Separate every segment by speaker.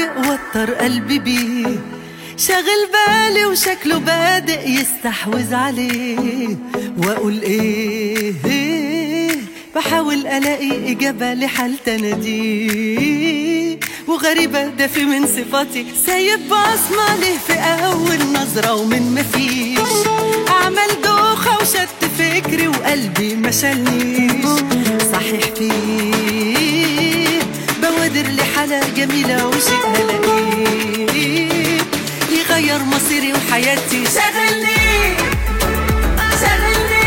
Speaker 1: بادئ وتر قلبي بيه شاغل بالي وشكله بادئ يستحوذ عليه واقول ايه, إيه بحاول الاقي اجابه لحال تناديه وغريبه ده في من صفاتي سايب بصمه ليه في اول نظره ومن مفيش اعمل دوخه وشت فكري وقلبي ما شالنيش صحيح فيه بوادر لحالة جميلة وشيء هلاقيه يغير مصيري وحياتي شغلني شغلني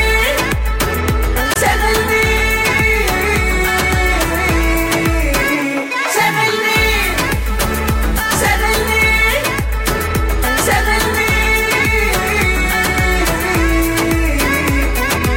Speaker 1: شغلني شغلني شغلني شغلني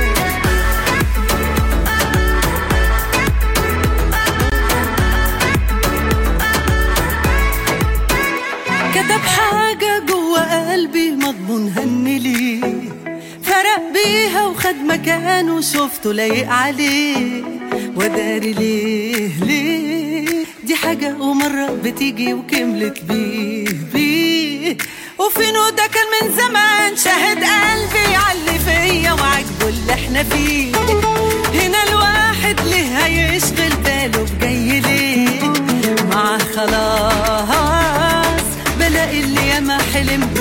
Speaker 1: كتب حاجة جوا قلبي مضمون هنلي فرق بيها وخد مكانه شفته لايق عليه وداري ليه ليه دي حاجة ومرة بتيجي وكملت بيه بيه وفينه ده كان من زمان شاهد قلبي علي فيا وعجبه اللي احنا فيه هنا الواحد ليه هيشغل باله بجاي ليه معاه خلاص بلاقي اللي ياما حلم